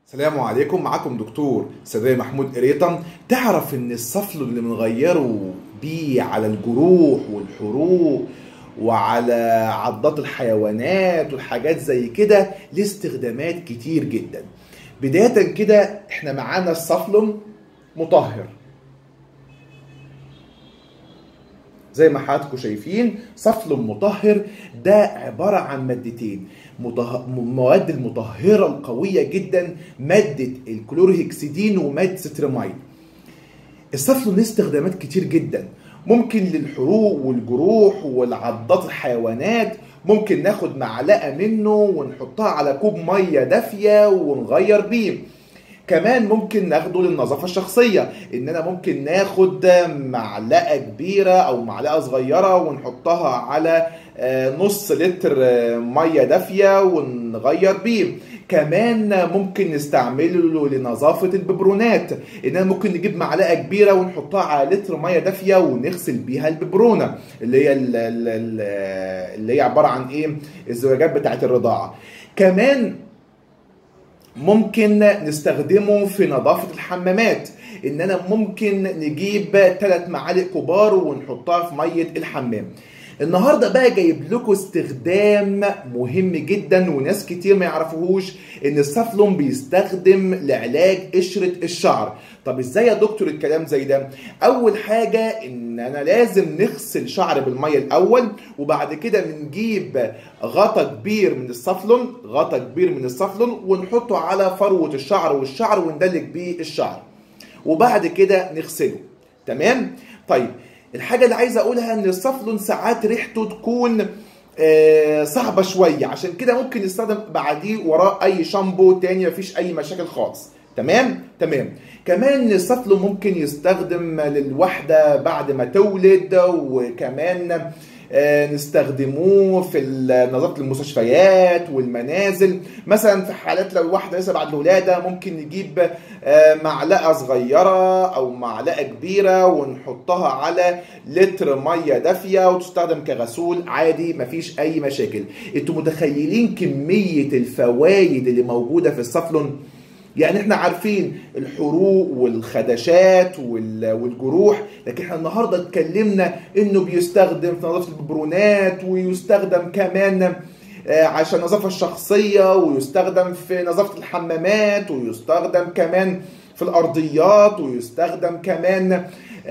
السلام عليكم معاكم دكتور سيدي محمود قريطم تعرف ان الصفل اللي بنغيره بيه على الجروح والحروق وعلى عضات الحيوانات والحاجات زي كده ليه استخدامات كتير جدا بداية كده احنا معانا الصفلم مطهر زي ما حضراتكم شايفين صفلم مطهر ده عبارة عن مادتين مطه... مواد المطهرة القوية جدا مادة الكلورهكسيدين ومادة ستريمايد الصفلم له استخدامات كتير جدا ممكن للحروق والجروح والعضات الحيوانات ممكن ناخد معلقة منه ونحطها على كوب مية دافية ونغير بيه كمان ممكن ناخده للنظافه الشخصيه اننا ممكن ناخد معلقه كبيره او معلقه صغيره ونحطها على نص لتر ميه دافيه ونغير بيه كمان ممكن نستعمله لنظافة الببرونات اننا ممكن نجيب معلقة كبيرة ونحطها على لتر مية دافية ونغسل بيها الببرونة اللي هي اللي هي عبارة عن ايه الزواجات بتاعت الرضاعة كمان ممكن نستخدمه في نظافة الحمامات اننا ممكن نجيب ثلاث معالق كبار ونحطها في مية الحمام النهارده بقى جايب لكم استخدام مهم جدا وناس كتير ما يعرفوهوش ان السفلون بيستخدم لعلاج قشره الشعر طب ازاي يا دكتور الكلام زي ده اول حاجه ان انا لازم نغسل شعر بالميه الاول وبعد كده بنجيب غطا كبير من السفلون غطا كبير من السفلون ونحطه على فروه الشعر والشعر وندلك بيه الشعر وبعد كده نغسله تمام طيب الحاجه اللي عايز اقولها ان الصفلون ساعات ريحته تكون آه صعبه شويه عشان كده ممكن نستخدم بعديه وراه اي شامبو تاني مفيش اي مشاكل خالص تمام تمام كمان الصفلون ممكن يستخدم للوحده بعد ما تولد وكمان آه نستخدموه في نظافه المستشفيات والمنازل مثلا في حالات لو الواحده لسه بعد الولاده ممكن نجيب آه معلقه صغيره او معلقه كبيره ونحطها على لتر ميه دافيه وتستخدم كغسول عادي مفيش اي مشاكل انتوا متخيلين كميه الفوائد اللي موجوده في الصفلون يعني احنا عارفين الحروق والخدشات والجروح لكن احنا النهارده اتكلمنا انه بيستخدم في نظافه الببرونات ويستخدم كمان عشان النظافه الشخصيه ويستخدم في نظافه الحمامات ويستخدم كمان في الارضيات ويستخدم كمان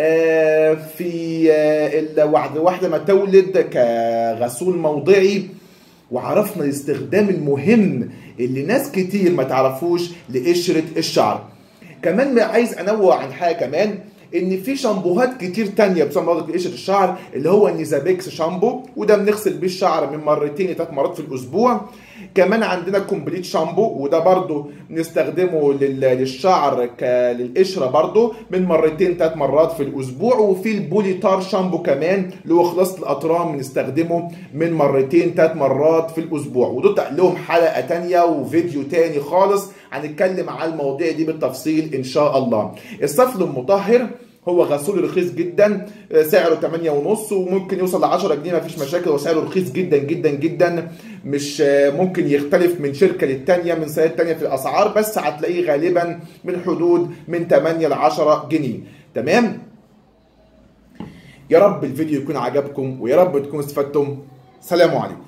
في واحده ما تولد كغسول موضعي وعرفنا الاستخدام المهم اللي ناس كتير ما تعرفوش لقشرة الشعر كمان عايز انوه عن حاجة كمان ان في شامبوهات كتير تانية بسبب برضه قشرة الشعر اللي هو النيزابيكس شامبو وده بنغسل بيه الشعر من مرتين لثلاث مرات في الاسبوع كمان عندنا كومبليت شامبو وده برضه نستخدمه للشعر للقشره برضه من مرتين ثلاث مرات في الاسبوع وفي البوليتار شامبو كمان اللي هو خلاصه الاطرام بنستخدمه من مرتين ثلاث مرات في الاسبوع ودول لهم حلقه تانية وفيديو تاني خالص هنتكلم على المواضيع دي بالتفصيل ان شاء الله الصفل المطهر هو غسول رخيص جدا سعره 8 ونص وممكن يوصل ل 10 جنيه مفيش مشاكل وسعره رخيص جدا جدا جدا مش ممكن يختلف من شركه للتانيه من سنه تانيه في الاسعار بس هتلاقيه غالبا من حدود من 8 ل 10 جنيه تمام يا رب الفيديو يكون عجبكم ويا رب تكونوا استفدتم سلام عليكم